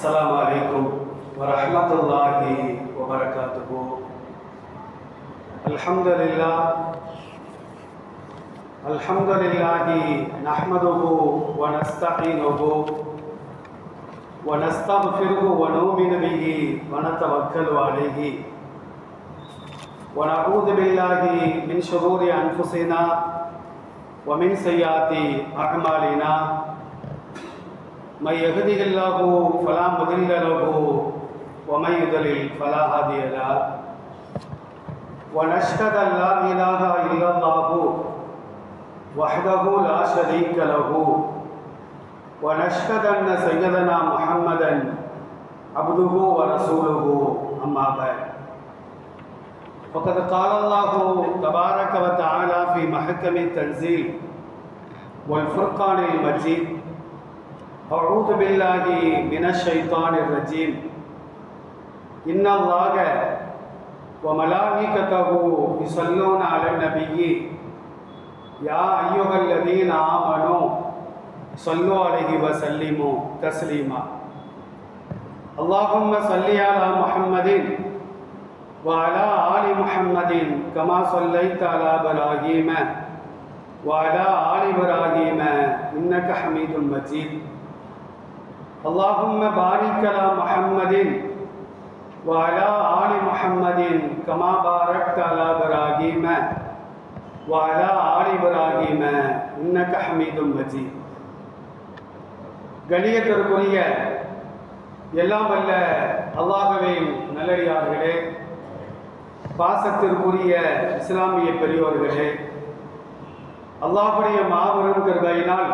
السلام عليكم ورحمة الله وبركاته الحمد لله الحمد لله نحمده ونستعينه ونستغفره ونؤمن به ونتوكل عليه ونعوذ بالله من شرور أنفسنا ومن سيئات أعمالنا من يهده الله فلا مضل له ومن يضلل فلا هادي له ونشهد ان لا اله الا الله وحده لا شريك له ونشهد ان سيدنا محمدا عبده ورسوله اما بعد فقد قال الله تبارك وتعالى في محكم التنزيل والفرقان المجيد أعوذ بالله من الشيطان الرجيم إن الله وملائكته يصلون على النبي يا أيها الذين آمنوا صلوا عليه وسلموا تسليما اللهم صل على محمد وعلى آل محمد كما صليت على إبراهيم وعلى آل إبراهيم إنك حميد مجيد اللهم بارك على محمد وعلى آل محمد كما باركت على إبراهيم وعلى آل إبراهيم إنك حميد مجيد கணியத்திற்குரிய எல்லாம் வல்ல அல்லாஹுவின் நல்லடியார்களே பாசத்திற்குரிய இஸ்லாமிய பெரியோர்களே அல்லாஹுடைய மாபெரும் கருகையினால்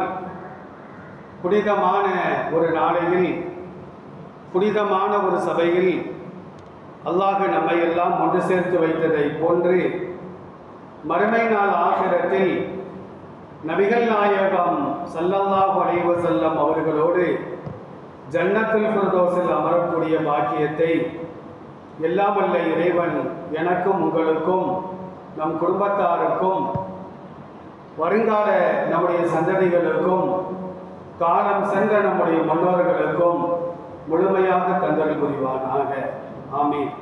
புனிதமான ஒரு நாளையில் புனிதமான ஒரு சபையில் அல்லாஹ் நம்மை எல்லாம் ஒன்று சேர்த்து வைத்ததை போன்று மறுமை நாள் ஆகிரத்தில் நபிகள் நாயகம் சல்லல்லாஹு அலைஹி வஸல்லம் அவர்களோடு ஜன்னத்துல் ஃபிர்தௌஸில் அமரக்கூடிய பாக்கியத்தை எல்லாம் வல்ல இறைவன் எனக்கும் உங்களுக்கும் நம் குடும்பத்தாருக்கும் வருங்கால நம்முடைய சந்ததிகளுக்கும் காலம் சென்ற நம்முடைய முன்னோர்களுக்கும் முழுமையாக தந்தல் புரிவானாக ஆமீன்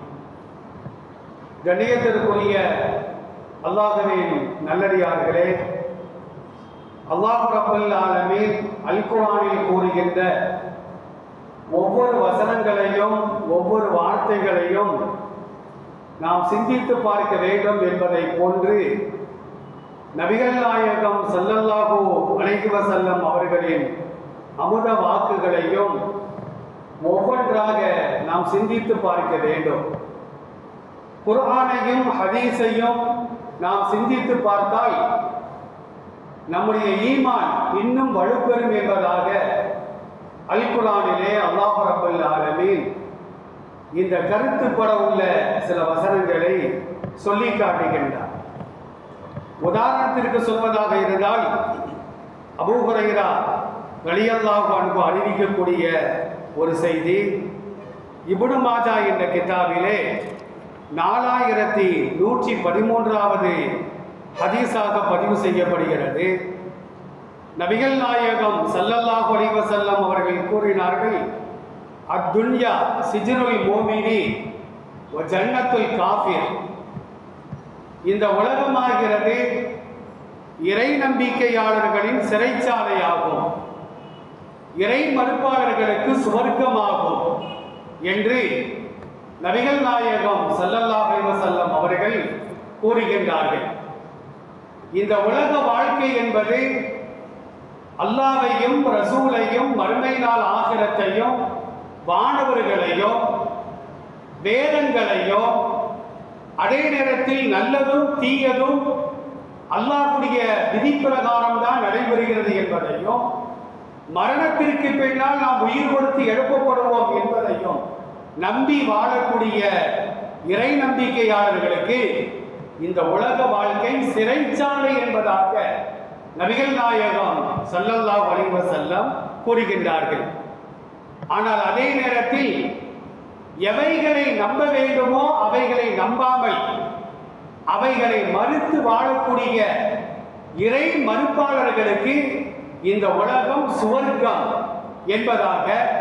கண்ணியத்திற்குரிய அல்லாஹுவின் நல்லடியார்களே அல்லாஹ் ரப்பல் ஆலமீன் அல் குர்ஆனில் கூறுகின்ற ஒவ்வொரு வசனங்களையும் ஒவ்வொரு வார்த்தைகளையும் நாம் சிந்தித்து பார்க்க வேண்டும் என்பதை போன்று நபிகள் நாயகம் சல்லல்லாஹு அலைஹி வஸல்லம் அவர்களின் அமுத வாக்குகளையும் ஒவ்வொன்றாக நாம் சிந்தித்து பார்க்க வேண்டும் குர்ஆனையும் ஹதீஸையும் நாம் சிந்தித்து பார்த்தால் நம்முடைய ஈமான் இன்னும் வலுப்பெறும் என்பதாக அல் குர்ஆனிலே அல்லாஹ் ரப்பல் ஆலமீன் இந்த கருத்துப்பட உள்ள சில வசனங்களை சொல்லி காட்டுகின்றார் உதாரணத்திற்கு சொல்வதாக இருந்தால் அபூஹுரைரா ரலியல்லாஹு அன்பு அறிவிக்கக்கூடிய ஒரு செய்தி இப்னு மாஜா என்ற கிதாபிலே நாலாயிரத்தி நூற்றி பதிமூன்றாவது ஹதீஸாக பதிவு செய்யப்படுகிறது நபிகள் நாயகம் சல்லல்லாஹு அலைஹி வஸல்லம் அவர்கள் கூறினார்கள் அத்துன்யா சிஜ்னுல் மோமினி வ ஜன்னத்துல் காஃபிர் இந்த உலகமாகிறது இறை நம்பிக்கையாளர்களின் சிறைச்சாலையாகும் இறை மறுப்பாளர்களுக்கு சுவர்க்கமாகும் என்று நபிகள் நாயகம் சல்லல்லாஹு அலைஹி வஸல்லம் அவர்கள் கூறுகின்றார்கள் இந்த உலக வாழ்க்கை என்பது அல்லாவையும் ரசூலையும் மறுமை நாள் ஆகிரத்தையும் வானவர்களையும் வேதங்களையும் அதே நேரத்தில் நல்லதும் தீயதும் அல்லாஹ்வுடைய விதி பிரகாரம் தான் நடைபெறுகிறது என்பதையும் மரணத்திற்கு பின்னால் நாம் உயிர் கொடுத்து எழுப்பப்படுவோம் என்பதையும் நம்பி வாழக்கூடிய இறை நம்பிக்கையாளர்களுக்கு இந்த உலக வாழ்க்கை சிறைச்சாலை என்பதாக நபிகள் நாயகம் சல்லல்லாஹு அலைஹி வஸல்லம் கூறுகின்றார்கள் ஆனால் அதே நேரத்தில் எவைகளை நம்ப வேண்டுமோ அவைகளை நம்பாமல் அவைகளை மறுத்து வாழக்கூடிய இறை மறுப்பாளர்களுக்கு இந்த உலகம் சுவர்க்கம் என்பதாக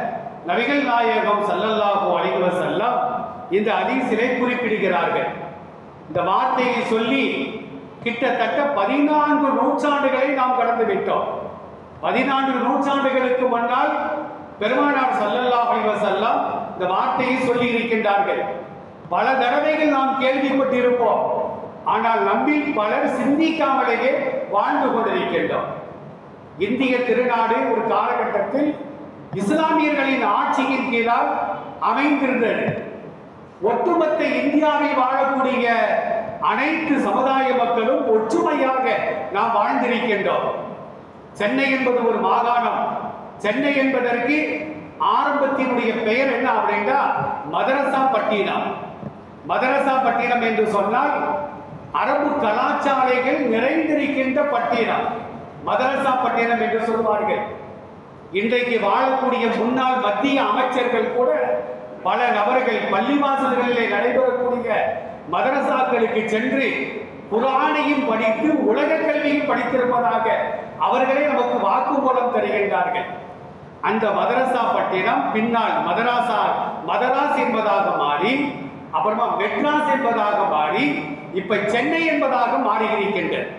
நபிகள் நாயகம் ஸல்லல்லாஹு அலைஹி வஸல்லம் இந்த ஹதீஸிலே குறிப்பிடுகிறார்கள் இந்த வார்த்தையை சொல்லி கிட்டத்தட்ட பதினான்கு நூற்றாண்டுகளை நாம் கடந்து விட்டோம் பதினான்கு நூற்றாண்டுகளுக்கு முன்னால் பெருமானார் ஸல்லல்லாஹு அலைஹி வஸல்லம் இந்த வார்த்தையை சொல்லி இருக்கின்றார்கள் பல தடவைகள் நாம் கேள்விப்பட்டிருப்போம் ஆனால் நம்மில் பலர் சிந்திக்காமலேயே வாழ்ந்து கொண்டிருக்கின்றோம் இந்திய திருநாடு ஒரு காலகட்டத்தில் இஸ்லாமியர்களின் ஆட்சியின் கீழால் அமைந்திருந்தது ஒட்டுமொத்த இந்தியாவில் வாழக்கூடிய அனைத்து சமுதாய மக்களும் ஒற்றுமையாக நாம் வாழ்ந்திருக்கின்றோம் சென்னை என்பது ஒரு மாகாணம் சென்னை என்பதற்கு ஆரம்பத்தினுடைய பெயர் என்ன அப்படின்னா மதரசா பட்டினம் மதரசா பட்டினம் என்று சொன்னால் அரபு கலாச்சாரங்கள் நிறைந்திருக்கின்ற பட்டினம் மதரசா பட்டினம் என்று சொல்வார்கள் இன்றைக்கு வாழக்கூடிய முன்னாள் மத்திய அமைச்சர்கள் கூட பல நபர்கள் பள்ளிவாசல்களிலே நடைபெறக்கூடிய மதரசாக்களுக்கு சென்று குரானையும் படித்து உலக கல்வியும் படித்திருப்பதாக அவர்களே நமக்கு வாக்குமூலம் தருகின்றார்கள் அந்த மதரசா பட்டினம் பின்னால் மதராசா மதராஸ் என்பதாக மாறி அப்புறமா மெட்ராஸ் என்பதாக மாறி இப்ப சென்னை என்பதாக மாறி இருக்கின்றது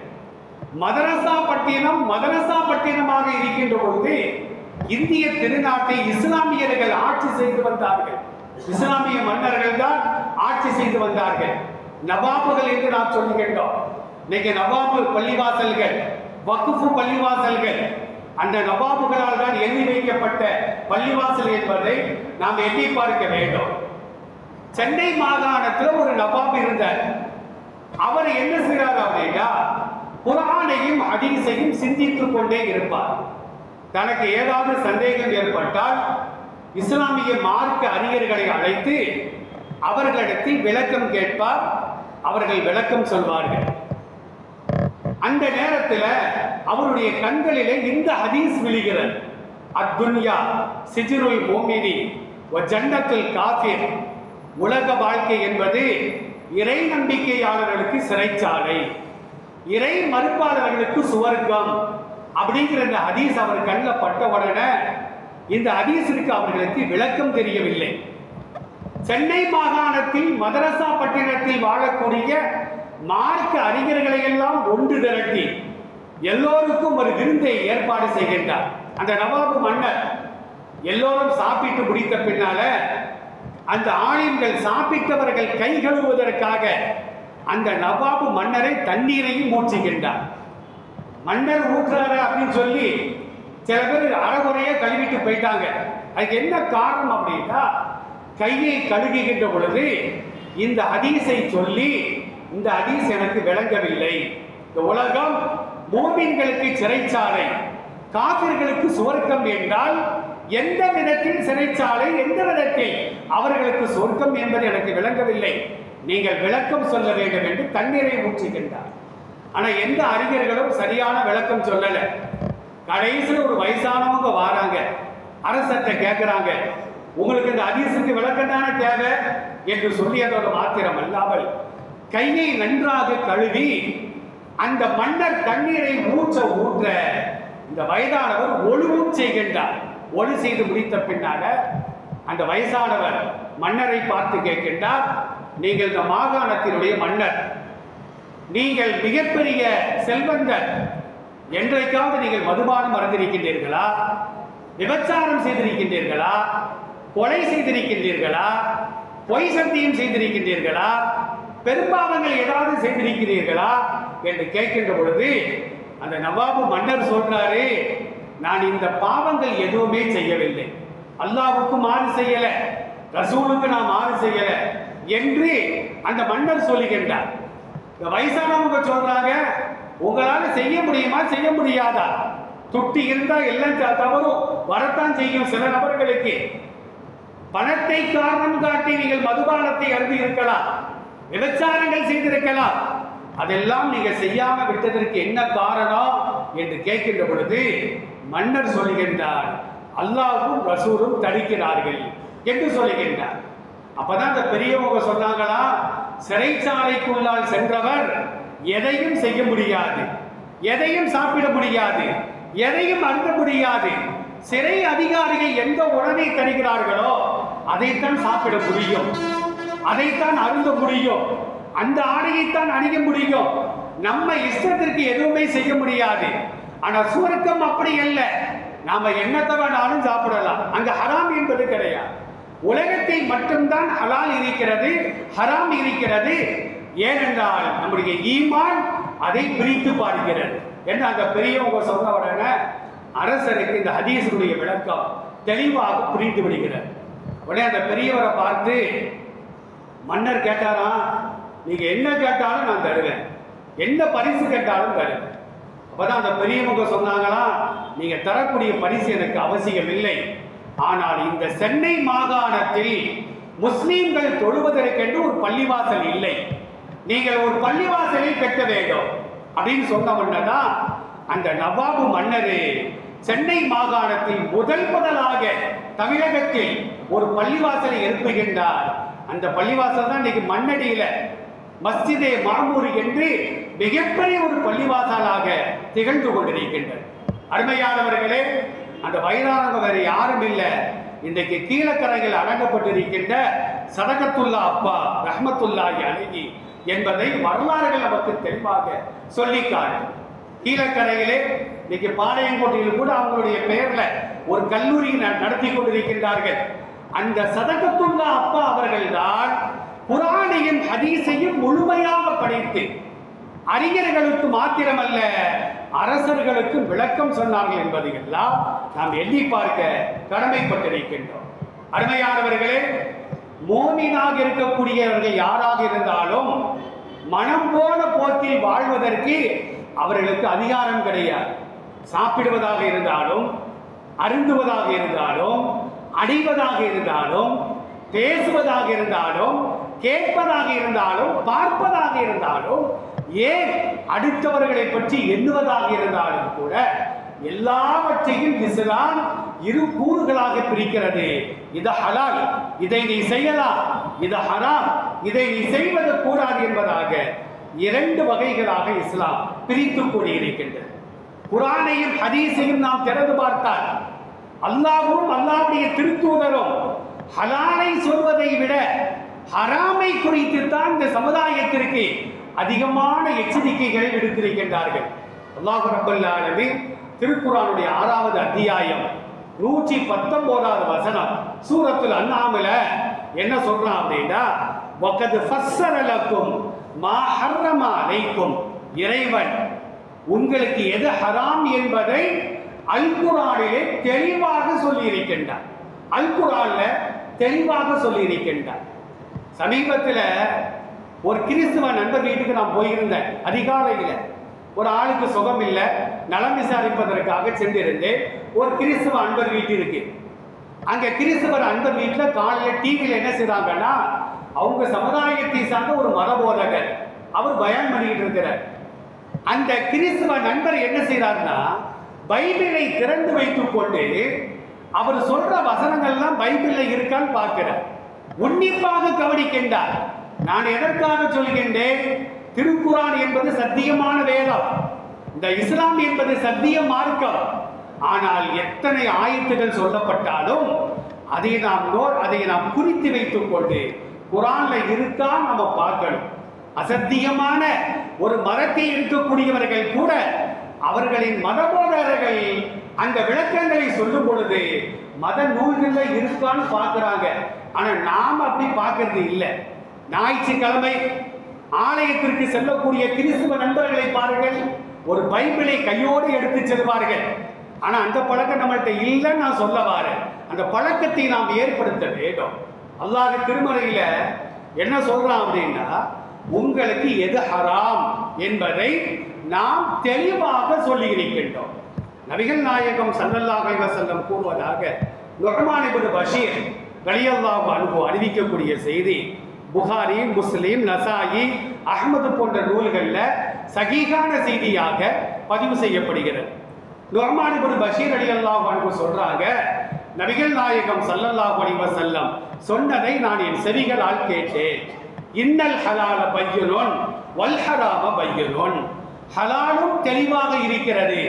மதரசா பட்டினம் மதரசா பட்டினமாக இருக்கின்ற பொழுது இந்திய திருநாட்டை இஸ்லாமியர்கள் ஆட்சி செய்து வந்தார்கள் இஸ்லாமிய மன்னர்கள் தான் ஆட்சி செய்து வந்தார்கள் நவாபுகள் என்று நாம் சொல்லுகின்றோம் இன்னைக்கு நவாபு பள்ளிவாசல்கள் வக்குஃபு பள்ளிவாசல்கள் அந்த நவாபுகளால் தான் எழுதி வைக்கப்பட்ட பள்ளிவாசல் என்பதை நாம் எண்ணி பார்க்க வேண்டும் சென்னை மாகாணத்தில் ஒரு நவாப் இருந்தார் அவர் என்ன செய்றார் அப்படின்னா குரானையும் ஹதீஸையும் சிந்தித்துக் கொண்டே இருப்பார் தனக்கு ஏதாவது சந்தேகம் ஏற்பட்டால் இஸ்லாமிய மார்க்க அறிஞர்களை அழைத்து அவர்களிடத்தில் விளக்கம் கேட்பார் அவர்கள் விளக்கம் சொல்வார்கள் அந்த நேரத்தில் அவருடைய கண்களிலே இந்த ஹதீஸ் விழுகிறது அத்துன்யா சிஜிருல் மோமினி ஒ ஜன்னத்துல் காஃபிர் உலக வாழ்க்கை என்பது இறை நம்பிக்கையாளர்களுக்கு சிறைச்சாலை இறை மறுப்பாளர்களுக்கு சுவர்க்கம் அப்படிங்கிற இந்த ஹதீஸ் அவர் கண்ணில் பட்ட உடனே இந்த ஹதீஸிற்கு அவர்களுக்கு விளக்கம் தெரியவில்லை சென்னை மாகாணத்தில் மதரசா பட்டினத்தில் வாழக்கூடிய மார்க்க அறிஞர்களை எல்லாம் ஒன்று திரட்டி எல்லோருக்கும் ஒரு விருந்தை ஏற்பாடு செய்கின்றார் அந்த நவாபு மன்னர் எல்லோரும் சாப்பிட்டு முடித்த பின்னால அந்த ஆலிம்கள் சாப்பிட்டவர்கள் கை கழுவுவதற்காக அந்த நவாபு மன்னரை தண்ணீரையும் ஊற்றுகின்றார் மன்னர் ஊற்றுறாரு அப்படின்னு சொல்லி சில பேர் அறகுறையா கழுவிட்டு போயிட்டாங்க அதுக்கு என்ன காரணம் அப்படின்னா கையை கழுகுகின்ற பொழுது இந்த ஹதீஸை சொல்லி இந்த ஹதீஸ் எனக்கு விளங்கவில்லை இந்த உலகம் மூமின்களுக்கு சிறைச்சாலை காபிர்களுக்கு சுவர்க்கம் என்றால் எந்த விதத்தில் சிறைச்சாலை எந்த விதத்தில் அவர்களுக்கு சொர்க்கம் என்பது எனக்கு விளங்கவில்லை நீங்கள் விளக்கம் சொல்ல வேண்டும் என்று தண்ணீரை ஊற்றுகின்றார் ஆனா எந்த அறிஞர்களும் சரியான விளக்கம் சொல்லல கடைசியில் ஒரு வயசானவங்க வாராங்க அரசத்தை கேட்கிறாங்க உங்களுக்கு இந்த ஹதீஸுக்கு விளக்கம் தானே தேவை என்று சொல்லியதோடு மாத்திரம் அல்லாமல் கையை நன்றாக கழுவி அந்த மன்னர் தண்ணீரை ஊற்ற ஊற்ற இந்த வயதானவர் ஒழுவும் செய்கின்றார் ஒழு செய்து முடித்த பின்னால அந்த வயசானவர் மன்னரை பார்த்து கேட்கின்றார் நீங்கள் இந்த மாகாணத்தினுடைய மன்னர் நீங்கள் மிகப்பெரிய செல்வந்தர் என்றைக்காவது நீங்கள் மதுபானம் மறந்திருக்கின்றீர்களா விபச்சாரம் செய்திருக்கின்றீர்களா கொலை செய்திருக்கின்றீர்களா பொய் சத்தியம் செய்திருக்கின்றீர்களா பெரும்பாவங்கள் ஏதாவது செய்திருக்கிறீர்களா என்று கேட்கின்ற பொழுது அந்த நவாபு மன்னர் சொல்றாரு நான் இந்த பாவங்கள் எதுவுமே செய்யவில்லை அல்லாவுக்கு மாறு செய்யல ரசூலுக்கு நான் மாறு செய்யல என்று அந்த மன்னர் சொல்லுகின்றார் இந்த வயசானவங்க சொல்றாங்க உங்களால செய்ய முடியுமா செய்ய முடியாதா துட்டி இருந்தா எல்லாம் த- தவறும் வரத்தான் செய்யும் சில நபர்களுக்கு பணத்தை காரணம் காட்டி நீங்கள் மதுபானத்தை அருந்தி இருக்கலாம் விபச்சாரங்கள் செய்திருக்கலாம் அதெல்லாம் நீங்க செய்யாம விட்டதற்கு என்ன காரணம் என்று கேட்கின்ற பொழுது மன்னர் சொல்லுகின்றார் அல்லாஹ்வும் ரசூலும் தடுக்கிறார்கள் என்று சொல்லுகின்றார் அப்பதான் அந்த பெரியவங்க சொன்னாங்களா சிறைச்சாலைக்குள்ளால் சென்றவர் எதையும் செய்ய முடியாது எதையும் சாப்பிட முடியாது எதையும் அருந்த முடியாது சிறை அதிகாரிகள் எந்த உணவை தருகிறார்களோ அதைத்தான் சாப்பிட முடியும் அதைத்தான் அருந்த முடியும் அந்த ஆடையைத்தான் அணிய முடியும் நம்ம இஷ்டத்திற்கு எதுவுமே செய்ய முடியாது ஆனா சுவர்க்கம் அப்படி அல்ல நாம என்னத்தை வேணாலும் சாப்பிடலாம் அங்க ஹராம் என்பது கிடையாது உலகத்தில் மட்டும்தான் ஹலால் இருக்கிறது ஹராம் இருக்கிறது ஏனென்றால் நம்முடைய ஈமான் அதை பிரித்து பார்க்கிறது என்று அந்த பெரியவங்க சொன்ன உடனே அரசருக்கு இந்த ஹதீஸுடைய விளக்கம் தெளிவாக புரிந்து விடுகிறது உடனே அந்த பெரியவரை பார்த்து மன்னர் கேட்டாராம் நீங்க என்ன கேட்டாலும் நான் தருவேன் என்ன பரிசு கேட்டாலும் தருவேன் அப்பதான் அந்த பெரியவங்க சொன்னாங்களா நீங்க தரக்கூடிய பரிசு எனக்கு அவசியம் இல்லை ஆனால் இந்த சென்னை மாகாணத்தில் முஸ்லீம்கள் தொழுவதற்கென்று ஒரு பள்ளிவாசல் இல்லை நீங்கள் ஒரு பள்ளிவாசலை கட்ட வேண்டும் அப்படின்னு சொன்ன உடனே தான் அந்த நவாபு மன்னரு சென்னை மாகாணத்தில் முதல் முதலாக தமிழகத்தில் ஒரு பள்ளிவாசலை எழுப்புகின்றார் அந்த பள்ளிவாசல் தான் இன்னைக்கு மண்ணடியில மஸ்ஜிதே மாமூர் என்று மிகப்பெரிய ஒரு பள்ளிவாசலாக திகழ்ந்து கொண்டிருக்கின்றது அருமையானவர்களே அந்த வைரானங்க வேற யாரும் இல்லை இன்றைக்கு கீழக்கரையில் அடங்கப்பட்டிருக்கின்ற சதகத்துல்லா அப்பா ரஹ்மத்துல்லாஹி அழகி என்பதை வரலாறுகள் நமக்கு தெளிவாக சொல்லிக்காட்டு கீழக்கரையிலே இன்னைக்கு பாளையங்கோட்டையில் கூட அவங்களுடைய பெயர்ல ஒரு கல்லூரி ந- நடத்தி கொண்டிருக்கின்றார்கள் அந்த சதகத்துல்லா அப்பா அவர்கள்தான் குரானையும் ஹதீஸையும் முழுமையாக படித்து அறிஞர்களுக்கு மாத்திரமல்ல அரசர்களுக்கும் விளக்கம் சொன்னார்கள் என்பதை எல்லாம் நாம் எண்ணி பார்க்க கடமைப்பட்டிருக்கின்றோம் அருமையானவர்களே மோமினாக இருக்கக்கூடியவர்கள் யாராக இருந்தாலும் மனம் போன போக்கில் வாழ்வதற்கு அவர்களுக்கு அதிகாரம் கிடையாது சாப்பிடுவதாக இருந்தாலும் அருந்துவதாக இருந்தாலும் அடிவதாக இருந்தாலும் பேசுவதாக இருந்தாலும் கேட்பதாக இருந்தாலும் பார்ப்பதாக இருந்தாலும் ஏன் அடுத்தவர்களை பற்றி எண்ணுவதாக இருந்தாலும் கூட எல்லாவற்றையும் இஸ்லாம் இரு கூறுகளாக பிரிக்கிறது இது ஹலால் இதை நீ செய்யலாம் இது ஹராம் இதை நீ செய்வது கூடாது என்பதாக இரண்டு வகைகளாக இஸ்லாம் பிரித்து கூறியிருக்கின்றது குரானையும் ஹதீஸையும் நாம் திறந்து பார்த்தால் அல்லாஹ்வும் அல்லாஹ்வுடைய திருத்தூதரும் ஹலாலை சொல்வதை விட ஹராமை குறித்து தான் இந்த சமுதாயத்திற்கு அதிகமான எச்சரிக்கைகளை விடுத்திருக்கின்றார்கள் அல்லாஹ் ரப்பல் ஆலமீன் திருக்குறானுடைய ஆறாவது அத்தியாயம் நூற்றி பத்தொன்பதாவது வசனம் சூரத்துல் அண்ணாமில என்ன சொல்றான் அப்படின்னா வக்கது ஃபஸ்ஸரலக்கும் மா ஹர்ரமா அலைக்கும் இறைவன் உங்களுக்கு எது ஹராம் என்பதை அல் குரானிலே தெளிவாக சொல்லி இருக்கின்றார் அல் குரான்ல தெளிவாக சொல்லி இருக்கின்றார் சமீபத்தில் ஒரு கிறிஸ்துவ நண்பர் வீட்டுக்கு நான் போயிருந்தேன் அதிகாலையில் ஒரு ஆளுக்கு சுகம் இல்லை நலம் விசாரிப்பதற்காக சென்றிருந்தேன் ஒரு கிறிஸ்துவ அன்பர் வீட்டிற்கு அங்க கிறிஸ்தவர் அன்பர் வீட்டில் காலையில் டிவியில் என்ன செய்றாங்கன்னா அவங்க சமுதாயத்தை சார்ந்த ஒரு மத போதகர் அவர் பயான் பண்ணிக்கிட்டு இருக்கிறார் அந்த கிறிஸ்துவ நண்பர் என்ன செய்றாருன்னா பைபிளை திறந்து வைத்துக் கொண்டு அவர் சொல்ற வசனங்கள்லாம் பைபிள்ல இருக்கான்னு பார்க்கிறார் உன்னிப்பாக கவனிக்கின்றார் நான் எதற்காக சொல்கின்றேன் திருக்குரான் என்பது சத்தியமான வேதம் இந்த இஸ்லாம் என்பது சத்திய மார்க்கம் ஆனால் எத்தனை ஆயத்துகள் சொல்லப்பட்டாலும் அதை நாம் நோ- அதை நாம் குறித்து வைத்துக் கொண்டு குரான்ல இருக்கா நம்ம பார்க்கணும் அசத்தியமான ஒரு மதத்தில் இருக்கக்கூடியவர்கள் கூட அவர்களின் மதபோதகர்கள் அந்த விளக்கங்களை சொல்லும் பொழுது மத நூல்கள்ல இருக்கான்னு பார்க்கறாங்க ஆனா நாம அப்படி பார்க்கறது இல்லை ஞாயிற்றுக்கிழமை ஆலயத்திற்கு செல்லக்கூடிய கிறிஸ்துவ நண்பர்களை பாருங்கள் ஒரு பைபிளை கையோடு எடுத்து செல்வார்கள் ஆனா அந்த பழக்கம் நம்மள்ட்ட இல்லைன்னு நான் சொல்ல வாரேன் அந்த பழக்கத்தை நாம் ஏற்படுத்த வேண்டும் அல்லாஹ் திருமறையில என்ன சொல்றான் அப்படின்னா உங்களுக்கு எது ஹராம் என்பதை நாம் தெளிவாக சொல்லி இருக்கின்றோம் நபிகள் நாயகம் ஸல்லல்லாஹு அலைஹி வஸல்லம் கூறுவதாக நுஹ்மான் இப்னு பஷீர் ரலியல்லாஹு அன்ஹு அறிவிக்கக்கூடிய செய்தி புகாரி முஸ்லிம் நசாயி அஹ்மது போன்ற நூல்களில் சகீகான செய்தியாக பதிவு செய்யப்படுகிறது நுஹ்மான் இப்னு பஷீர் ரலியல்லாஹு அன்ஹு சொல்றாங்க நபிகள் நாயகம் ஸல்லல்லாஹு அலைஹி வஸல்லம் சொன்னதை நான் என் செவிகளால் கேட்டேன் இன்னல் ஹலால பையனோன் வல் ஹராம பையனோன் ஹலாலும் தெளிவாக இருக்கிறது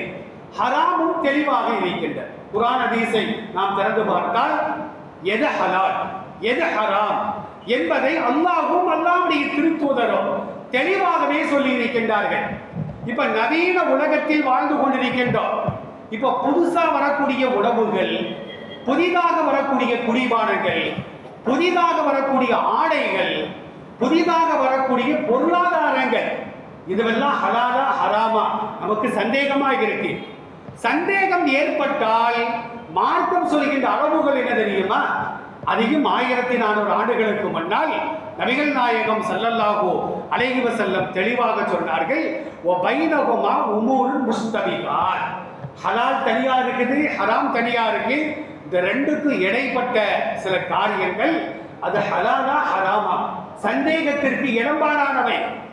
ஹராமும் தெளிவாக இருக்கின்றது குரான் ஹதீஸை நாம் திறந்து பார்த்தால் எது ஹலால் எது ஹராம் என்பதை அல்லாஹ்வும் அல்லாஹ்வுடைய திருத்தூதரும் தெளிவாகவே சொல்லி இருக்கின்றார்கள் இப்ப நவீன உலகத்தில் வாழ்ந்து கொண்டிருக்கின்றோம் இப்ப புதுசா வரக்கூடிய உணவுகள் புதிதாக வரக்கூடிய குடிபானங்கள் புதிதாக வரக்கூடிய ஆடைகள் புதிதாக வரக்கூடிய பொருளாதாரங்கள் இதுவெல்லாம் ஹலாலா ஹராமா நமக்கு சந்தேகமாக இருக்கு சந்தேகம் ஏற்பட்டால் மார்க்கம் சொல்கின்ற அளவுகள் என்ன தெரியுமா அதிகம் ஆயிரத்தி நானூறு ஆண்டுகளுக்கு முன்னால் நபிகள் நாயகம் ஸல்லல்லாஹு அலைஹி வஸல்லம் தெளிவாக சொன்னார்கள் ஒ பைனகுமா உமூர் முஸ்தபிகான் ஹலால் தனியா இருக்குது ஹராம் தனியா இருக்கு இந்த ரெண்டுக்கும் இடைப்பட்ட சில காரியங்கள் அது ஹலாலா ஹராமா சந்தேகத்திற்கு இடம்பாடானவை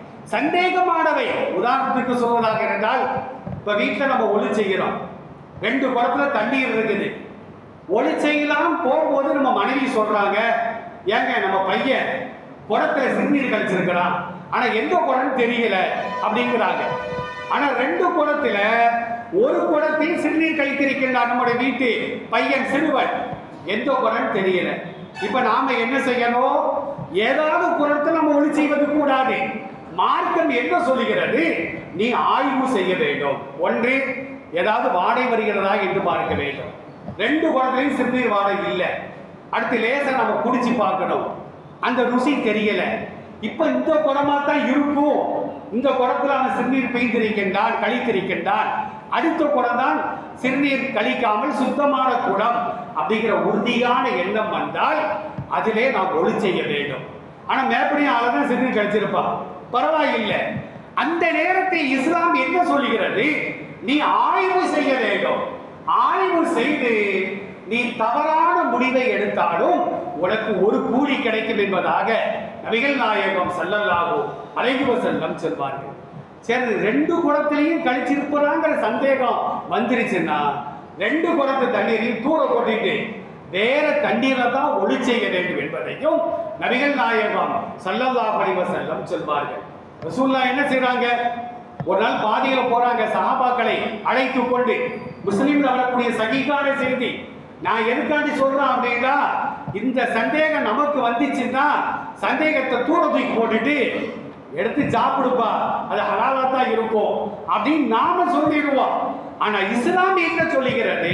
சந்தேகமானவை உதாரணத்துக்கு சொல்வதாக இருந்தால் இப்ப வீட்டில் நம்ம ஒளி செய்கிறோம் ரெண்டு குடத்துல தண்ணீர் இருக்குது ஒளி செய்யலாம் போகும்போது நம்ம மனைவி சொல்றாங்க ஏங்க நம்ம பையன் குடத்துல சிறுநீர் கழிச்சிருக்கிறான் ஆனா எந்த குடம்னு தெரியல அப்படிங்கிறாங்க ஆனா ரெண்டு குடத்துல ஒரு குடத்தில் சிறுநீர் கழித்திருக்கின்றார் நம்முடைய வீட்டு பையன் சிறுவன் எந்த குடம்னு தெரியல இப்ப நாம என்ன செய்யணும் ஏதாவது குடத்தில் நம்ம ஒளி செய்வது கூடாது மார்க்கம் என்ன சொல்லுகிறது நீ ஆய்வு செய்ய வேண்டும் ஒன்று ஏதாவது வாடை வருகிறதா என்று பார்க்க வேண்டும் ரெண்டு குடத்துலையும் சிறுநீர் வாடை இல்லை அடுத்து லேசா நம்ம குடிச்சு பார்க்கணும் அந்த ருசி தெரியல இப்ப இந்த குடமா தான் இருக்கும் இந்த குடத்துல அவன் சிறுநீர் பெய்திருக்கின்றான் கழித்திருக்கின்றான் அடுத்த குடம் தான் சிறுநீர் கழிக்காமல் சுத்தமான குடம் அப்படிங்கிற உறுதியான எண்ணம் வந்தால் அதிலே நாம் ஒளி செய்ய வேண்டும் ஆனா மேற்படியும் ஆளை தான் சிறுநீர் கழிச்சிருப்பான் பரவாயில்லை அந்த நேரத்தில் இஸ்லாம் என்ன சொல்லுகிறது நீ ஆய்வு செய்ய வேண்டும் ஆய்வு செய்து நீ தவறான முடிவை எடுத்தாலும் உனக்கு ஒரு கூலி கிடைக்கும் என்பதாக நபிகள் நாயகம் ஸல்லல்லாஹு அலைஹி வஸல்லம் சொல்வார்கள் சரி ரெண்டு குடத்திலையும் கழிச்சிருப்பதாங்கிற சந்தேகம் வந்துருச்சுன்னா ரெண்டு குடத்து தண்ணீரையும் தூர போட்டுட்டு வேற தண்ணீரை தான் ஒளி செய்ய வேண்டும் என்பதையும் நபிகள் நாயகம் ஸல்லல்லாஹு அலைஹி வஸல்லம் சொல்வார்கள் ரசூல்லா என்ன செய்றாங்க ஒரு நாள் பாதியில போறாங்க சஹாபாக்களை அழைத்து கொண்டு முஸ்லீம்ல வரக்கூடிய சகிகான செய்தி நான் எதுக்காண்டி சொல்றேன் அப்படின்னா இந்த சந்தேகம் நமக்கு வந்துச்சுன்னா சந்தேகத்தை தூர தூக்கி போட்டுட்டு எடுத்து சாப்பிடுப்பா அது ஹலாலா தான் இருக்கும் அப்படின்னு நாம சொல்லிடுவோம் ஆனா இஸ்லாம் என்ன சொல்லுகிறது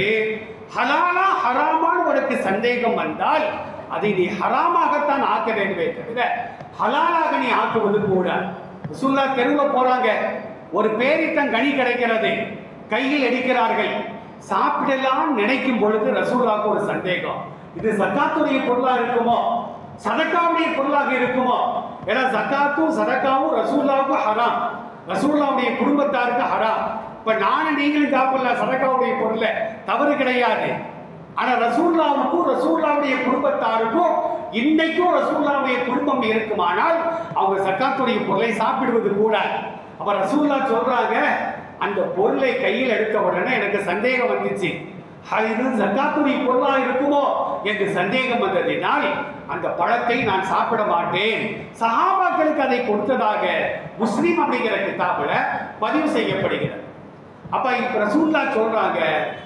ஹலாலா ஹராமான்னு உனக்கு சந்தேகம் வந்தால் அதை நீ ஹராமாகத்தான் ஆக்க வேண்டுமே தவிர ஹலாலாக நீ ஆக்குவது கூட ரசூல்லா தெருவில் போறாங்க ஒரு பேரித்தம் கனி கிடைக்கிறது கையில் எடுக்கிறார்கள் சாப்பிடலாம் நினைக்கும் பொழுது ரசூல்லாவுக்கு ஒரு சந்தேகம் இது சக்காத்துடைய பொருளா இருக்குமோ சதக்காவுடைய பொருளாக இருக்குமோ ஏன்னா சக்காத்தும் சதக்காவும் ரசூல்லாவுக்கும் ஹராம் ரசூல்லாவுடைய குடும்பத்தாருக்கு ஹராம் இப்ப நானும் நீங்களும் சாப்பிடலாம் சதக்காவுடைய பொருளை தவறு கிடையாது ஆனா ரசூல்லாவுக்கும் ரசூல்லாவுடைய குடும்பத்தாருக்கும் இன்னைக்கும் ரசூல்லாவுடைய குடும்பம் இருக்குமானால் அவங்க சக்காத்துடைய பொருளை சாப்பிடுவது கூட அப்ப ரசூல்லா சொல்றாங்க அந்த பொருளை கையில் எடுத்த உடனே எனக்கு சந்தேகம் வந்துச்சு அது இது ஜக்காத்துடைய பொருளா இருக்குமோ என்று சந்தேகம் வந்ததினால் அந்த பழத்தை நான் சாப்பிட மாட்டேன் சஹாபாக்களுக்கு அதை கொடுத்ததாக முஸ்லீம் அப்படிங்கிற கிதாபில் பதிவு செய்யப்படுகிறது அப்ப இப்ப ரசூல்லா சொல்றாங்க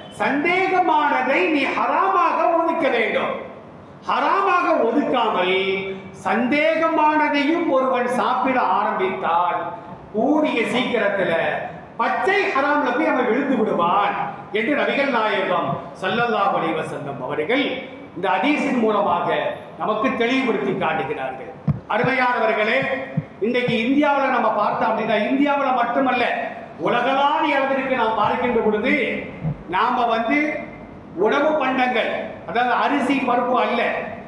சந்தேகமானதை நீ ஹராமாக ஒதுக்க வேண்டும் ஹராமாக ஒதுக்காமல் சந்தேகமானதையும் ஒருவன் சாப்பிட ஆரம்பித்தால் கூடிய சீக்கிரத்துல பச்சை ஹராம்ல போய் அவன் விழுந்து விடுவான் என்று நபிகள் நாயகம் ஸல்லல்லாஹு அலைஹி வஸல்லம் அவர்கள் இந்த ஹதீஸின் மூலமாக நமக்கு தெளிவுபடுத்தி காட்டுகிறார்கள் அருமையானவர்களே இன்றைக்கு இந்தியாவில் நம்ம பார்த்தோம் அப்படின்னா இந்தியாவில் மட்டுமல்ல உலகளாவிய அளவிற்கு நாம் பார்க்கின்ற பொழுது நாம வந்து உணவு பண்டங்கள் அதாவது அரிசி பருப்பு அல்ல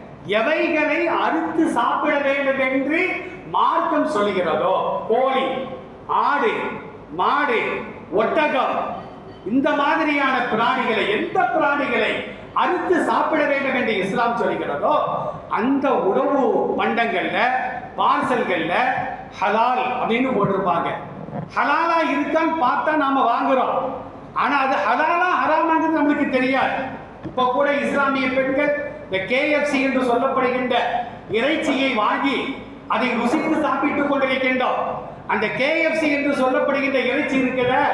எவைகளை அறுத்து சாப்பிட வேண்டும் என்று மார்க்கம் சொல்கிறதோ கோழி ஆடு மாடு ஒட்டகம் இந்த மாதிரியான பிராணிகளை எந்த பிராணிகளை அறுத்து சாப்பிட வேண்டும் என்று இஸ்லாம் சொல்கிறதோ அந்த உணவு பண்டங்கள்ல பார்சல்கள்ல ஹலால் அப்படின்னு போட்டிருப்பாங்க ஹலாலா இருக்கான்னு பார்த்தா நாம வாங்குறோம் ஆனா அது ஹலாலா ஹராமாங்கிறது நம்மளுக்கு தெரியாது இப்ப கூட இஸ்லாமிய பெண்கள் இந்த கேஎஃப்சி என்று சொல்லப்படுகின்ற இறைச்சியை வாங்கி அதை ருசித்து சாப்பிட்டுக் கொண்டிருக்கின்றோம் அந்த கேஎஃப்சி என்று சொல்லப்படுகின்ற இறைச்சி இருக்கிற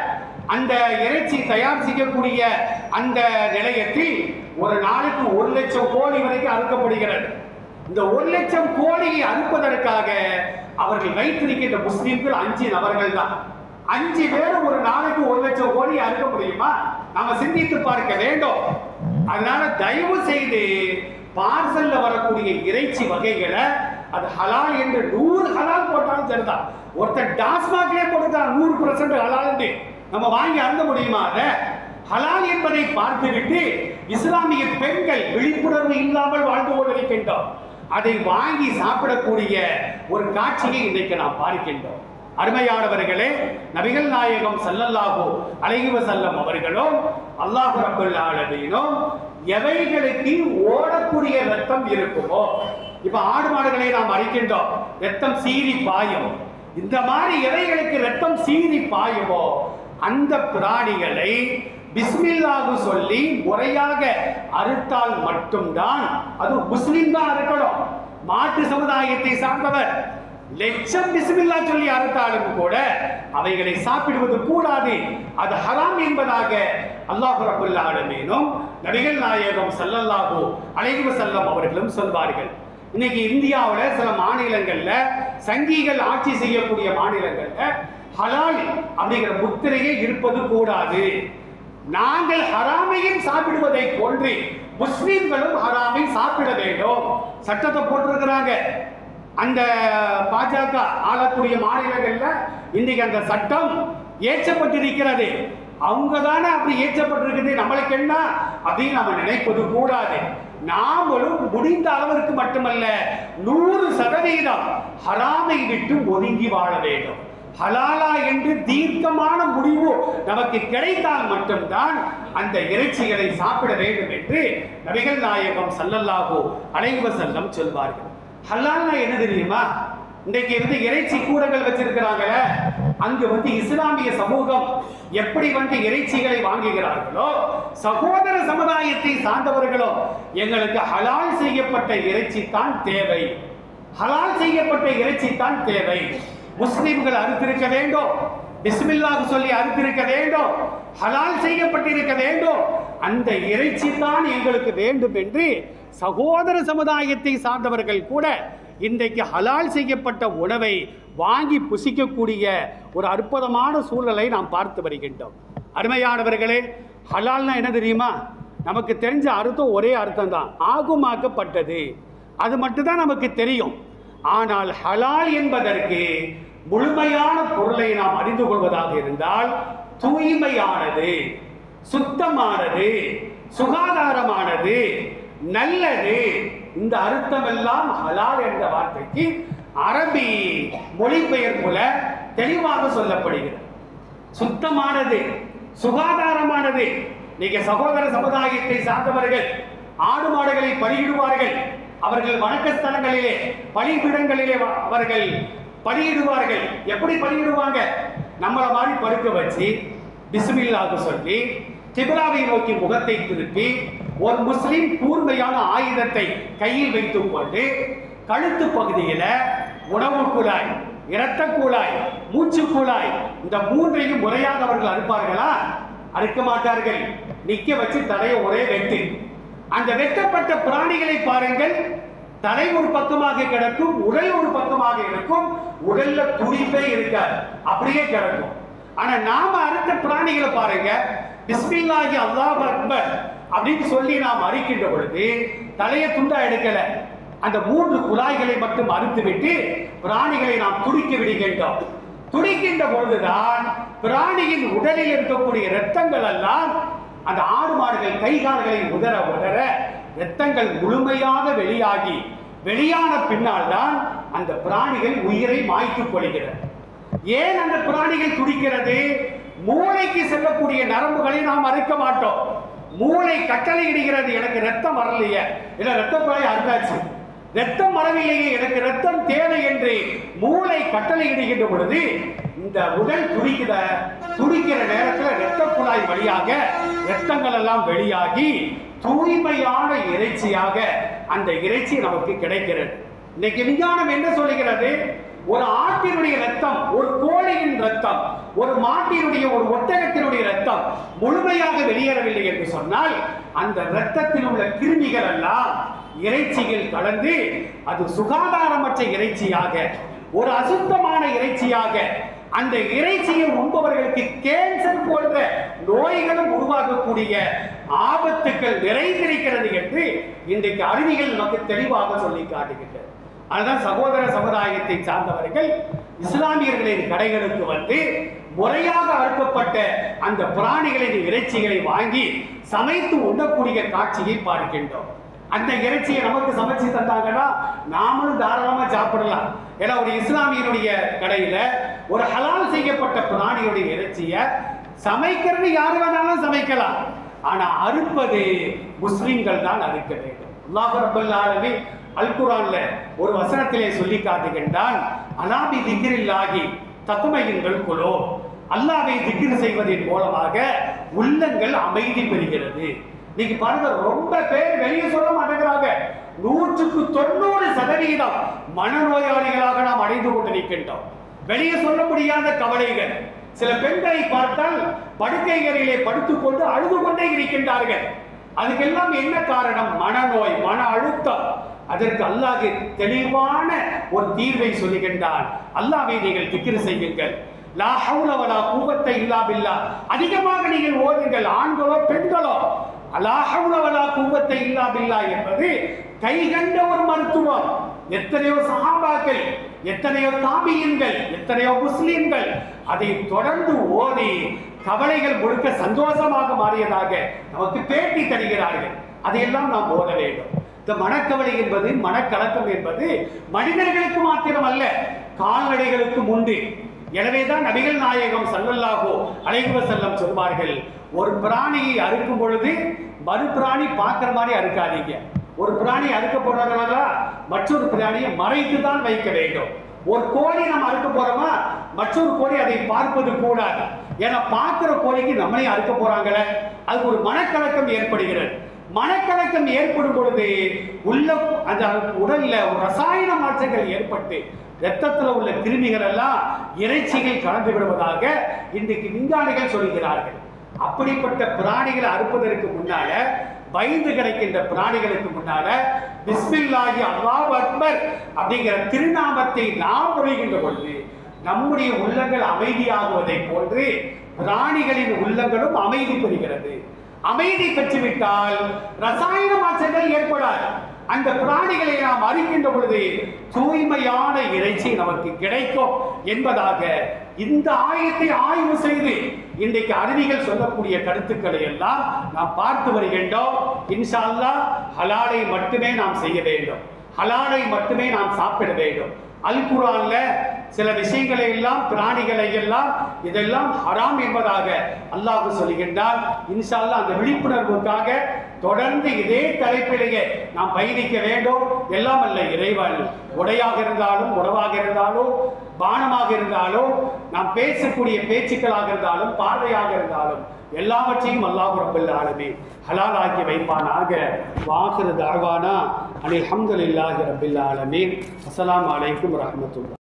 அந்த இறைச்சி தயார் செய்யக்கூடிய அந்த நிலையத்தில் ஒரு நாளுக்கு ஒரு லட்சம் கோழி வரைக்கும் அறுக்கப்படுகிறது இந்த ஒரு லட்சம் கோழியை அறுப்பதற்காக அவர்கள் வைத்திருக்கின்ற முஸ்லிம்கள் அஞ்சு நபர்கள் தான் அஞ்சு பேரும் ஒரு நாளைக்கு ஒரு லட்சம் கோழி அறுக்க முடியுமா நாம சிந்தித்து பார்க்க வேண்டும் அதனால தயவு செய்து பார்சல்ல வரக்கூடிய இறைச்சி வகைகளை அது ஹலால் என்று நூறு ஹலால் போட்டாலும் சரிதான் ஒருத்தர் டாஸ்மாக்லேயே போட்டுதான் நூறு பர்சன்ட் ஹலால்னு நம்ம வாங்கி அருந்த முடியுமா அதை ஹலால் என்பதை பார்த்துவிட்டு இஸ்லாமிய பெண்கள் விழிப்புணர்வு இல்லாமல் வாழ்ந்து கொண்டிருக்கின்றோம் அதை வாங்கி சாப்பிடக்கூடிய ஒரு காட்சியை இன்றைக்கு நாம் பார்க்கின்றோம் அருமையானவர்களே நபிகள் நாயகம் ஸல்லல்லாஹு அலைஹி வஸல்லம் அவர்களும் அல்லாஹ் ரப்பல் ஆலமீனும் எவைகளுக்கு ஓடக்கூடிய ரத்தம் இருக்குமோ இப்ப ஆடு மாடுகளை நாம் அறிக்கின்றோம் ரத்தம் சீறி பாயும் இந்த மாதிரி எவைகளுக்கு ரத்தம் சீறி பாயுமோ அந்த பிராணிகளை பிஸ்மில்லாஹு சொல்லி முறையாக அறுத்தால் மட்டும்தான் அது முஸ்லிம் தான் அறுக்கணும் மாற்று சமுதாயத்தை சார்ந்தவர் லட்சம் பிஸ்மில்லா சொல்லி அறுத்தாலும் கூட அவைகளை சாப்பிடுவது கூடாது அது ஹராம் என்பதாக அல்லாஹ் ரபுல் ஆலமீனும் நபிகள் நாயகம் ஸல்லல்லாஹு அலைஹி வஸல்லம் அவர்களும் சொல்வார்கள் இன்னைக்கு இந்தியாவில் சில மாநிலங்கள்ல சங்கிகள் ஆட்சி செய்யக்கூடிய மாநிலங்கள்ல ஹலால் அப்படிங்கிற முத்திரையே இருப்பது கூடாது நாங்கள் ஹராமையும் சாப்பிடுவதை போன்று முஸ்லிம்களும் ஹராமை சாப்பிட வேண்டும் சட்டத்தை போட்டிருக்கிறாங்க அந்த பாஜக ஆளக்கூடிய மாநிலங்கள்ல இன்னைக்கு அந்த சட்டம் ஏற்றப்பட்டிருக்கிறது அவங்க தானே அப்படி ஏற்றப்பட்டிருக்குது நம்மளுக்கு என்ன அப்படின்னு நம்ம நினைப்பது கூடாது நாமளும் முடிந்த அளவிற்கு மட்டுமல்ல நூறு சதவீதம் ஹராமை விட்டு ஒதுங்கி வாழ வேண்டும் ஹலாலா என்று தீர்க்கமான முடிவு நமக்கு கிடைத்தால் மட்டும்தான் அந்த இறைச்சிகளை சாப்பிட வேண்டும் என்று நபிகள் நாயகம் ஸல்லல்லாஹு அலைஹி வஸல்லம் சொல்வார்கள் ஹலால்னா என்ன தெரியுமா இன்றைக்கு வந்து இறைச்சி கூடங்கள் வச்சிருக்கிறாங்களே அங்கு வந்து இஸ்லாமிய சமூகம் எப்படி வந்து இறைச்சிகளை வாங்குகிறார்களோ சகோதர சமுதாயத்தை சார்ந்தவர்களும் எங்களுக்கு ஹலால் செய்யப்பட்ட இறைச்சி தான் தேவை ஹலால் செய்யப்பட்ட இறைச்சி தான் தேவை முஸ்லிம்கள் அறுத்திருக்க வேண்டும் பிஸ்மில்லாஹ் சொல்லி அறுத்திருக்க வேண்டும் ஹலால் செய்யப்பட்டிருக்க வேண்டும் அந்த இறைச்சி தான் எங்களுக்கு வேண்டும் என்று சகோதர சமுதாயத்தை சார்ந்தவர்கள் கூட இன்றைக்கு ஹலால் செய்யப்பட்ட உணவை வாங்கி புசிக்கக்கூடிய ஒரு அற்புதமான சூழலை நாம் பார்த்து வருகின்றோம் அருமையானவர்களே ஹலால்னா என்ன தெரியுமா நமக்கு தெரிஞ்ச அர்த்தம் ஒரே அர்த்தம் தான் ஆகுமாக்கப்பட்டது அது மட்டும்தான் நமக்கு தெரியும் ஆனால் ஹலால் என்பதற்கு முழுமையான பொருளை நாம் அறிந்து கொள்வதாக இருந்தால் தூய்மையானது சுத்தமானது சுகாதாரமானது நல்லது இந்த அர்த்தம் எல்லாம் ஹலால் என்ற வார்த்தைக்கு அரபி மொழிபெயர்ப்புல தெளிவாக சொல்லப்படுகிறது சுத்தமானது சுகாதாரமானது நீங்க சகோதர சமுதாயத்தை சார்ந்தவர்கள் ஆடு மாடுகளை பலியிடுவார்கள் அவர்கள் வணக்க ஸ்தலங்களிலே பலிபீடங்களிலே வ- அவர்கள் பலியிடுவார்கள் எப்படி பலியிடுவாங்க நம்மள மாதிரி படுக்க வச்சு பிஸ்மில்லாஹ் சொல்லி கிபிலாவை நோக்கி முகத்தை திருப்பி ஒரு முஸ்லிம் கூர்மையான ஆயுதத்தை கையில் வைத்துக் கொண்டு கழுத்து பகுதியில உணவு குழாய் இரத்த குழாய் மூச்சு குழாய் இந்த மூன்றையும் முறையாக அவர்கள் அறுப்பார்களா அறுக்க மாட்டார்கள் நிக்க வச்சு தலையை ஒரே வெட்டு அந்த வெட்டப்பட்ட பிராணிகளை பாருங்கள் தலை ஒரு பக்கமாக கிடக்கும் உடல் ஒரு பக்கமாக இருக்கும் உடல்ல துடிப்பே இருக்காது அப்படியே கிடக்கும் ஆனா நாம அறுத்த பிராணிகளை பாருங்க பிஸ்மில்லாஹி அல்லாஹ் அக்பர் அப்படின்னு சொல்லி நாம் அரிக்கின்ற பொழுது தலையை துண்டா எடுக்கல அந்த மூன்று குழாய்களை மட்டும் அறுத்துவிட்டு பிராணிகளை நாம் துடிக்க விடுகின்றோம் துடிக்கின்ற பொழுதுதான் பிராணியின் உடலில் இருக்கக்கூடிய இரத்தங்கள் எல்லாம் அந்த ஆடு மாடுகள் கை கால்களை உதற உதற இரத்தங்கள் முழுமையாக வெளியாகி வெளியான பின்னால் தான் அந்த பிராணிகள் உயிரை மாய்த்துக் கொள்கிறது ஏன் அந்த பிராணிகள் துடிக்கிறது மூளைக்கு செல்லக்கூடிய நரம்புகளை நாம் அறுக்க மாட்டோம் மூளை கட்டளையிடுகிறது எனக்கு ரத்தம் வரலையே இல்ல ரத்த குழாய் அறுத்தாச்சு ரத்தம் வரவில்லையே எனக்கு ரத்தம் தேவை என்று மூளை கட்டளையிடுகின்ற பொழுது இந்த உடல் துடிக்கிற துடிக்கிற நேரத்துல ரத்த குழாய் வழியாக ரத்தங்கள் எல்லாம் வெளியாகி தூய்மையான இறைச்சியாக அந்த இறைச்சி நமக்கு கிடைக்கிறது இன்னைக்கு விஞ்ஞானம் என்ன சொல்லுகிறது ஒரு ஆட்டினுடைய ரத்தம் ஒரு கோழியின் ரத்தம் ஒரு மாட்டினுடைய ஒரு ஒட்டகத்தினுடைய ரத்தம் முழுமையாக வெளியேறவில்லை என்று சொன்னால் அந்த ரத்தத்தில் உள்ள கிருமிகள் எல்லாம் இறைச்சியில் கலந்து அது சுகாதாரமற்ற இறைச்சியாக ஒரு அசுத்தமான இறைச்சியாக அந்த இறைச்சியை உண்பவர்களுக்கு கேன்சர் போன்ற நோய்களும் உருவாகக்கூடிய ஆபத்துக்கள் நிறைந்திருக்கிறது என்று இன்றைக்கு அறிவியல் நமக்கு தெளிவாக சொல்லி காட்டுகின்றது அதுதான் சகோதர சமுதாயத்தை சார்ந்தவர்கள் இஸ்லாமியர்களின் கடைகளுக்கு வந்து முறையாக அறுக்கப்பட்ட அந்த பிராணிகளின் இறைச்சிகளை வாங்கி சமைத்து உண்ணக்கூடிய காட்சியை பார்க்கின்றோம் அந்த இறைச்சியை நமக்கு சமைச்சு தந்தாங்கன்னா நாமளும் தாராளமா சாப்பிடலாம் ஏன்னா ஒரு இஸ்லாமியனுடைய கடையில ஒரு ஹலால் செய்யப்பட்ட பிராணியுடைய இறைச்சியை சமைக்கிறது யார் வேணாலும் சமைக்கலாம் ஆனா அறுப்பது முஸ்லிம்கள் தான் அறுக்க வேண்டும் அல்லாஹ் ரப்பல் ஆலமீன் அல் குர்ஆன்ல ஒரு வசனத்திலே சொல்லி காட்டுகின்றான் அலாபி திக்ரில்லாஹி தத்துமையின்கள் குலோ அல்லாஹ்வை திக்ர் செய்வதன் மூலமாக உள்ளங்கள் அமைதி பெறுகிறது நீங்க பாருங்க ரொம்ப பேர் வெளியே சொல்ல மாட்டேங்கிறாங்க நூற்றுக்கு தொண்ணூறு சதவீதம் மனநோயாளிகளாக நாம் அடைந்து கொண்டிருக்கின்றோம் வெளியே சொல்ல முடியாத கவலைகள் சில பெண்களை பார்த்தால் படுக்கைகளிலே படுத்துக்கொண்டு அழுது கொண்டே இருக்கின்றார்கள் அதுக்கெல்லாம் என்ன காரணம் மனநோய் மன அழுத்தம் அதற்கு அல்லாஹ் தெளிவான ஒரு தீர்வை சொல்லுகின்றான் அல்லாஹ்வை நீங்கள் திக்ரு செய்யுங்கள் லா ஹவுல வலா குவத்த இல்லா பில்லா அதிகமாக நீங்கள் ஓதுங்கள் ஆண்களோ பெண்களோ லா ஹவுல வலா குவத்த இல்லா பில்லா என்பது கைகண்ட ஒரு மருத்துவம் எத்தனையோ சஹாபாக்கள் எத்தனையோ தாபியன்கள் எத்தனையோ முஸ்லிம்கள் அதை தொடர்ந்து ஓதி கவலைகள் முழுக்க சந்தோஷமாக மாறியதாக நமக்கு பேட்டி தருகிறார்கள் அதையெல்லாம் நாம் ஓத வேண்டும் இந்த மனக்கவலை என்பது மனக்கலக்கம் என்பது மனிதர்களுக்கு மாத்திரம் அல்ல கால்நடைகளுக்கும் உண்டு எனவேதான் நபிகள் நாயகம் சல்லல்லாஹோ அலைஹி செல்லம் சொல்வார்கள் ஒரு பிராணியை அறுக்கும் பொழுது மறு பிராணி பார்க்குற மாதிரி அறுக்காதீங்க ஒரு பிராணி அறுக்க போறாங்களா மற்றொரு பிராணியை மறைத்து தான் வைக்க வேண்டும் ஒரு கோழி நம்ம அறுக்க போறோமா மற்றொரு கோழி அதை பார்ப்பது கூடாது ஏன்னா பார்க்கிற கோழிக்கு நம்மளே அறுக்க போறாங்களே அதுக்கு ஒரு மனக்கலக்கம் ஏற்படுகிறது மனக்கலக்கம் ஏற்படும் பொழுது உள்ள அந்த உடல்ல ஒரு ரசாயன மாற்றங்கள் ஏற்பட்டு ரத்தத்துல உள்ள கிருமிகள் எல்லாம் இறைச்சிகள் கலந்து விடுவதாக இன்றைக்கு விஞ்ஞானிகள் சொல்கிறார்கள் அப்படிப்பட்ட பிராணிகளை அறுப்பதற்கு முன்னால பயந்து கிடைக்கின்ற பிராணிகளுக்கு முன்னால பிஸ்மில்லாஹி அல்லாஹ் அக்பர் அப்படிங்கிற திருநாமத்தை நாம் உரைகின்ற பொழுது நம்முடைய உள்ளங்கள் அமைதியாகுவதை போன்று பிராணிகளின் உள்ளங்களும் அமைதி பெறுகிறது அமைதி பெற்றுவிட்டால் ரசாயன மாற்றங்கள் ஏற்படாது அந்த பிராணிகளை நாம் அறிகின்ற பொழுது தூய்மையான இறைச்சி நமக்கு கிடைக்கும் என்பதாக இந்த ஆயத்தை ஆய்வு செய்து இன்றைக்கு அறிவிகள் சொல்லக்கூடிய கருத்துக்களை எல்லாம் நாம் பார்த்து வருகின்றோம் இன்ஷா அல்லாஹ் ஹலாலை மட்டுமே நாம் செய்ய வேண்டும் ஹலாலை மட்டுமே நாம் சாப்பிட வேண்டும் அல் குரான்ல சில விஷயங்களை எல்லாம் பிராணிகளை எல்லாம் இதெல்லாம் ஹராம் என்பதாக அல்லாஹ் சொல்லுகின்றார் இன்ஷா அல்லாஹ் அந்த விழிப்புணர்வுக்காக தொடர்ந்து இதே தலைப்பிலேயே நாம் பயணிக்க வேண்டும் எல்லாம் அல்ல இறைவன் உடையாக இருந்தாலும் உணவாக இருந்தாலும் பானமாக இருந்தாலும் நாம் பேசக்கூடிய பேச்சுக்களாக இருந்தாலும் பார்வையாக இருந்தாலும் எல்லாவற்றையும் அல்லாஹ் ரப்பல் ஆலமீன் ஹலால் ஆக்கி வைப்பானாக வாஹிரு தாவானா அனில் ஹம்துலில்லாஹி ரப்பில் ஆலமீன் அஸ்ஸலாமு அலைக்கும் வரஹ்மத்துல்லாஹ்